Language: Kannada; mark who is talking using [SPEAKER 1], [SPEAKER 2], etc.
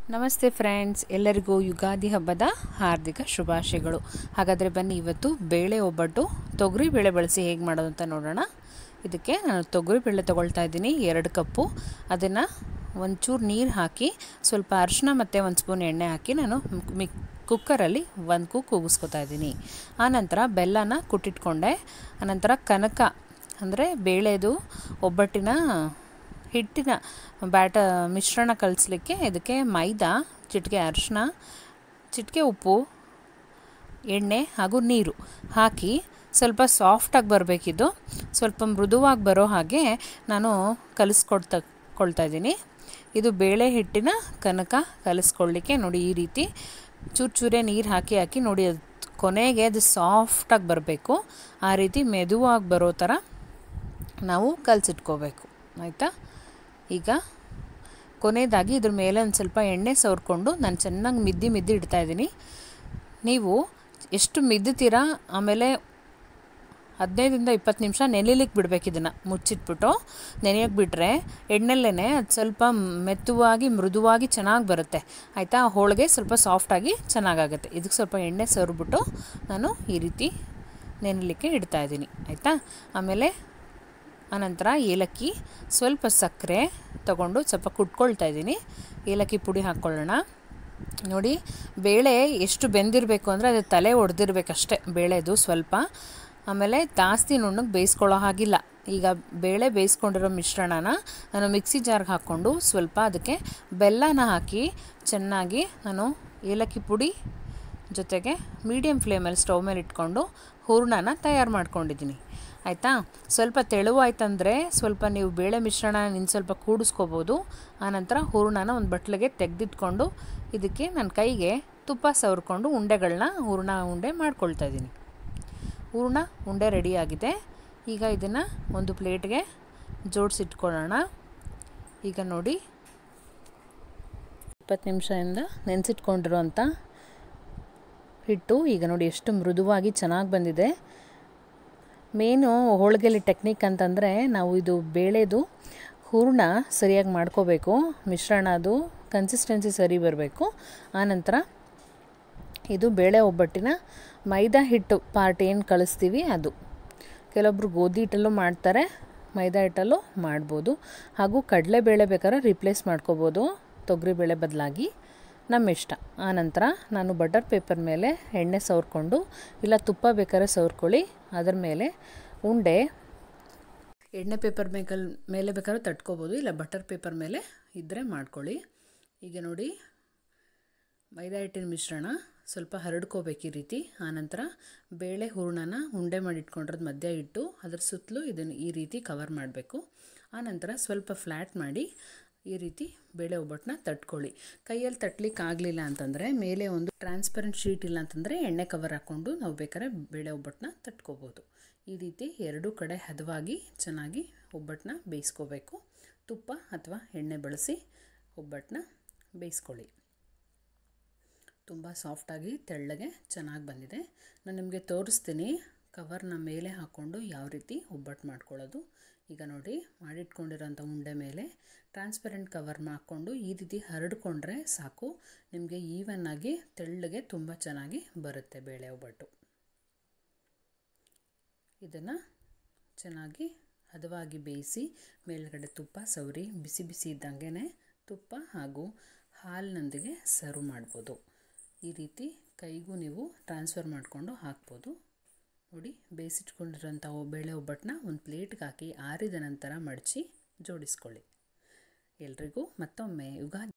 [SPEAKER 1] ನಮಸ್ತೆ ಫ್ರೆಂಡ್ಸ್ ಎಲ್ಲರಿಗೂ ಯುಗಾದಿ ಹಬ್ಬದ ಹಾರ್ದಿಕ ಶುಭಾಶಯಗಳು ಹಾಗಾದರೆ ಬನ್ನಿ ಇವತ್ತು ಬೇಳೆ ಒಬ್ಬಟ್ಟು ತೊಗರಿ ಬೇಳೆ ಬಳಸಿ ಹೇಗೆ ಮಾಡೋದು ಅಂತ ನೋಡೋಣ ಇದಕ್ಕೆ ನಾನು ತೊಗರಿ ಬೇಳೆ ತೊಗೊಳ್ತಾ ಇದ್ದೀನಿ ಎರಡು ಕಪ್ಪು ಅದನ್ನು ಒಂಚೂರು ನೀರು ಹಾಕಿ ಸ್ವಲ್ಪ ಅರಿಶಿನ ಮತ್ತು ಒಂದು ಸ್ಪೂನ್ ಎಣ್ಣೆ ಹಾಕಿ ನಾನು ಮಿಕ್ ಕುಕ್ಕರಲ್ಲಿ ಒಂದು ಕುಕ್ ಕೂಗಿಸ್ಕೊತಾ ಇದ್ದೀನಿ ಆನಂತರ ಬೆಲ್ಲನ ಕುಟ್ಟಿಟ್ಕೊಂಡೆ ಆನಂತರ ಕನಕ ಅಂದರೆ ಬೇಳೆದು ಒಬ್ಬಟ್ಟಿನ ಹಿಟ್ಟಿನ ಬ್ಯಾಟ ಮಿಶ್ರಣ ಕಲಿಸ್ಲಿಕ್ಕೆ ಇದಕ್ಕೆ ಮೈದಾ ಚಿಟಿಕೆ ಅರಿಶಿನ ಚಿಟಿಕೆ ಉಪ್ಪು ಎಣ್ಣೆ ಹಾಗೂ ನೀರು ಹಾಕಿ ಸ್ವಲ್ಪ ಸಾಫ್ಟಾಗಿ ಬರಬೇಕಿದ್ದು ಸ್ವಲ್ಪ ಮೃದುವಾಗಿ ಬರೋ ಹಾಗೆ ನಾನು ಕಲಿಸ್ಕೊಡ್ತಾ ಕೊಳ್ತಾ ಇದ್ದೀನಿ ಇದು ಬೇಳೆ ಹಿಟ್ಟಿನ ಕನಕ ಕಲಿಸ್ಕೊಳ್ಳಿಕ್ಕೆ ನೋಡಿ ಈ ರೀತಿ ಚೂರು ಚೂರೇ ನೀರು ಹಾಕಿ ಹಾಕಿ ನೋಡಿ ಅದು ಕೊನೆಗೆ ಅದು ಸಾಫ್ಟಾಗಿ ಬರಬೇಕು ಆ ರೀತಿ ಮೆದುವಾಗಿ ಬರೋ ಥರ ನಾವು ಕಲಸಿಟ್ಕೋಬೇಕು ಆಯಿತಾ ಈಗ ಕೊನೆಯದಾಗಿ ಇದ್ರ ಮೇಲೆ ಒಂದು ಸ್ವಲ್ಪ ಎಣ್ಣೆ ಸವರ್ಕೊಂಡು ನಾನು ಚೆನ್ನಾಗಿ ಮಿದ್ದಿ ಮಿದ್ದಿ ಇಡ್ತಾ ಇದ್ದೀನಿ ನೀವು ಎಷ್ಟು ಮಿದ್ದುತ್ತೀರಾ ಆಮೇಲೆ ಹದಿನೈದರಿಂದ ಇಪ್ಪತ್ತು ನಿಮಿಷ ನೆನೆಲಿಕ್ಕೆ ಬಿಡಬೇಕು ಇದನ್ನು ಮುಚ್ಚಿಟ್ಬಿಟ್ಟು ನೆನೆಯೋಕೆ ಬಿಟ್ಟರೆ ಎಣ್ಣೆಲ್ಲೇ ಅದು ಸ್ವಲ್ಪ ಮೆತ್ತವಾಗಿ ಮೃದುವಾಗಿ ಚೆನ್ನಾಗಿ ಬರುತ್ತೆ ಆಯಿತಾ ಹೋಳಿಗೆ ಸ್ವಲ್ಪ ಸಾಫ್ಟಾಗಿ ಚೆನ್ನಾಗಾಗುತ್ತೆ ಇದಕ್ಕೆ ಸ್ವಲ್ಪ ಎಣ್ಣೆ ಸವರ್ಬಿಟ್ಟು ನಾನು ಈ ರೀತಿ ನೆನೆಲಿಕ್ಕೆ ಇಡ್ತಾ ಇದ್ದೀನಿ ಆಯಿತಾ ಆಮೇಲೆ ಆನಂತರ ಏಲಕ್ಕಿ ಸ್ವಲ್ಪ ಸಕ್ಕರೆ ತಗೊಂಡು ಸ್ವಲ್ಪ ಕುಟ್ಕೊಳ್ತಾ ಇದ್ದೀನಿ ಏಲಕ್ಕಿ ಪುಡಿ ಹಾಕ್ಕೊಳ್ಳೋಣ ನೋಡಿ ಬೇಳೆ ಎಷ್ಟು ಬೆಂದಿರಬೇಕು ಅಂದರೆ ಅದು ತಲೆ ಒಡೆದಿರ್ಬೇಕಷ್ಟೆ ಬೇಳೆದು ಸ್ವಲ್ಪ ಆಮೇಲೆ ಜಾಸ್ತಿ ನುಣ್ಣಗೆ ಬೇಯಿಸ್ಕೊಳ್ಳೋ ಹಾಗಿಲ್ಲ ಈಗ ಬೇಳೆ ಬೇಯಿಸ್ಕೊಂಡಿರೋ ಮಿಶ್ರಣನ ನಾನು ಮಿಕ್ಸಿ ಜಾರ್ಗೆ ಹಾಕ್ಕೊಂಡು ಸ್ವಲ್ಪ ಅದಕ್ಕೆ ಬೆಲ್ಲನ ಹಾಕಿ ಚೆನ್ನಾಗಿ ನಾನು ಏಲಕ್ಕಿ ಪುಡಿ ಜೊತೆಗೆ ಮೀಡಿಯಮ್ ಫ್ಲೇಮಲ್ಲಿ ಸ್ಟವ್ ಮೇಲೆ ಇಟ್ಕೊಂಡು ಹೂರ್ಣನ ತಯಾರು ಮಾಡ್ಕೊಂಡಿದ್ದೀನಿ ಆಯಿತಾ ಸ್ವಲ್ಪ ತೆಳುವಾಯ್ತಂದರೆ ಸ್ವಲ್ಪ ನೀವು ಬೇಳೆ ಮಿಶ್ರಣ ಇನ್ನು ಸ್ವಲ್ಪ ಕೂಡಿಸ್ಕೋಬೋದು ಆನಂತರ ಹೂರ್ಣನ ಒಂದು ಬಟ್ಲಿಗೆ ತೆಗೆದಿಟ್ಕೊಂಡು ಇದಕ್ಕೆ ನನ್ನ ಕೈಗೆ ತುಪ್ಪ ಸವರ್ಕೊಂಡು ಉಂಡೆಗಳನ್ನ ಹೂರ್ಣ ಉಂಡೆ ಮಾಡ್ಕೊಳ್ತಾ ಇದ್ದೀನಿ ಹೂರ್ಣ ಉಂಡೆ ರೆಡಿಯಾಗಿದೆ ಈಗ ಇದನ್ನು ಒಂದು ಪ್ಲೇಟ್ಗೆ ಜೋಡಿಸಿಟ್ಕೊಳ್ಳೋಣ ಈಗ ನೋಡಿ ಇಪ್ಪತ್ತು ನಿಮಿಷದಿಂದ ನೆನೆಸಿಟ್ಕೊಂಡಿರೋಂಥ ಹಿಟ್ಟು ಈಗ ನೋಡಿ ಎಷ್ಟು ಮೃದುವಾಗಿ ಚೆನ್ನಾಗಿ ಬಂದಿದೆ ಮೇನು ಹೋಳಿಗೆಲಿ ಟೆಕ್ನಿಕ್ ಅಂತಂದರೆ ನಾವು ಇದು ಬೇಳೆದು ಹೂರ್ಣ ಸರಿಯಾಗಿ ಮಾಡ್ಕೋಬೇಕು ಮಿಶ್ರಣ ಅದು ಕನ್ಸಿಸ್ಟೆನ್ಸಿ ಸರಿ ಬರಬೇಕು ಆನಂತರ ಇದು ಬೇಳೆ ಒಬ್ಬಟ್ಟಿನ ಮೈದಾ ಹಿಟ್ಟು ಪಾರ್ಟ್ ಏನು ಕಳಿಸ್ತೀವಿ ಅದು ಕೆಲವೊಬ್ರು ಗೋಧಿ ಹಿಟ್ಟಲ್ಲೂ ಮಾಡ್ತಾರೆ ಮೈದಾ ಹಿಟ್ಟಲ್ಲೂ ಮಾಡ್ಬೋದು ಹಾಗೂ ಕಡಲೆಬೇಳೆ ಬೇಕಾದ್ರೆ ರಿಪ್ಲೇಸ್ ಮಾಡ್ಕೋಬೋದು ತೊಗರಿಬೇಳೆ ಬದಲಾಗಿ ನಮ್ಮ ಇಷ್ಟ ಆನಂತರ ನಾನು ಬಟರ್ ಪೇಪರ್ ಮೇಲೆ ಎಣ್ಣೆ ಸವರ್ಕೊಂಡು ಇಲ್ಲ ತುಪ್ಪ ಬೇಕಾದ್ರೆ ಸವರ್ಕೊಳ್ಳಿ ಅದರ ಮೇಲೆ ಉಂಡೆ ಎಣ್ಣೆ ಪೇಪರ್ ಮೇಕಲ್ ಮೇಲೆ ಬೇಕಾದ್ರೆ ತಟ್ಕೋಬೋದು ಇಲ್ಲ ಬಟರ್ ಪೇಪರ್ ಮೇಲೆ ಇದ್ದರೆ ಮಾಡ್ಕೊಳ್ಳಿ ಈಗ ನೋಡಿ ಮೈದಾ ಹಿಟ್ಟಿನ ಮಿಶ್ರಣ ಸ್ವಲ್ಪ ಹರಡ್ಕೋಬೇಕು ಈ ರೀತಿ ಆನಂತರ ಬೇಳೆ ಹೂರ್ಣನ ಉಂಡೆ ಮಾಡಿ ಇಟ್ಕೊಂಡಿರೋದು ಮಧ್ಯ ಇಟ್ಟು ಅದ್ರ ಸುತ್ತಲೂ ಇದನ್ನು ಈ ರೀತಿ ಕವರ್ ಮಾಡಬೇಕು ಆನಂತರ ಸ್ವಲ್ಪ ಫ್ಲ್ಯಾಟ್ ಮಾಡಿ ಈ ರೀತಿ ಬೇಳೆ ಒಬ್ಬಟ್ಟನ್ನ ತಟ್ಕೊಳ್ಳಿ ಕೈಯಲ್ಲಿ ತಟ್ಲಿಕ್ಕೆ ಆಗಲಿಲ್ಲ ಅಂತಂದರೆ ಮೇಲೆ ಒಂದು ಟ್ರಾನ್ಸ್ಪರೆಂಟ್ ಶೀಟ್ ಇಲ್ಲ ಅಂತಂದರೆ ಎಣ್ಣೆ ಕವರ್ ಹಾಕ್ಕೊಂಡು ನಾವು ಬೇಕಾದ್ರೆ ಬೇಳೆ ಒಬ್ಬಟ್ಟನ್ನ ತಟ್ಕೋಬೋದು ಈ ರೀತಿ ಎರಡೂ ಕಡೆ ಹದವಾಗಿ ಚೆನ್ನಾಗಿ ಒಬ್ಬಟ್ಟನ್ನ ಬೇಯಿಸ್ಕೋಬೇಕು ತುಪ್ಪ ಅಥವಾ ಎಣ್ಣೆ ಬಳಸಿ ಒಬ್ಬಟ್ಟನ್ನ ಬೇಯಿಸ್ಕೊಳ್ಳಿ ತುಂಬ ಸಾಫ್ಟಾಗಿ ತೆಳ್ಳಗೆ ಚೆನ್ನಾಗಿ ಬಂದಿದೆ ನಾನು ನಿಮಗೆ ತೋರಿಸ್ತೀನಿ ಕವರ್ನ ಮೇಲೆ ಹಾಕ್ಕೊಂಡು ಯಾವ ರೀತಿ ಒಬ್ಬಟ್ಟು ಮಾಡ್ಕೊಳ್ಳೋದು ಈಗ ನೋಡಿ ಮಾಡಿಟ್ಕೊಂಡಿರೋಂಥ ಉಂಡೆ ಮೇಲೆ ಟ್ರಾನ್ಸ್ಪರೆಂಟ್ ಕವರ್ ಹಾಕ್ಕೊಂಡು ಈ ರೀತಿ ಹರಡ್ಕೊಂಡ್ರೆ ಸಾಕು ನಿಮಗೆ ಈವನ್ನಾಗಿ ತೆಳ್ಳಗೆ ತುಂಬ ಚೆನ್ನಾಗಿ ಬರುತ್ತೆ ಬೇಳೆ ಒಬ್ಬಟ್ಟು ಇದನ್ನು ಚೆನ್ನಾಗಿ ಹದವಾಗಿ ಬೇಯಿಸಿ ಮೇಲ್ಗಡೆ ತುಪ್ಪ ಸವರಿ ಬಿಸಿ ಬಿಸಿ ಇದ್ದಂಗೆ ತುಪ್ಪ ಹಾಗೂ ಹಾಲಿನೊಂದಿಗೆ ಸರ್ವ್ ಮಾಡ್ಬೋದು ಈ ರೀತಿ ಕೈಗೂ ನೀವು ಟ್ರಾನ್ಸ್ಫರ್ ಮಾಡಿಕೊಂಡು ಹಾಕ್ಬೋದು ನೋಡಿ ಬೇಯಿಸಿಟ್ಕೊಂಡಿರೋಂಥ ಬೇಳೆ ಒಬ್ಬಟ್ಟನ್ನ ಒಂದು ಪ್ಲೇಟ್ಗೆ ಹಾಕಿ ಆರಿದ ನಂತರ ಮಡಚಿ ಜೋಡಿಸ್ಕೊಳ್ಳಿ ಎಲ್ರಿಗೂ ಮತ್ತೊಮ್ಮೆ ಯುಗಾದಿ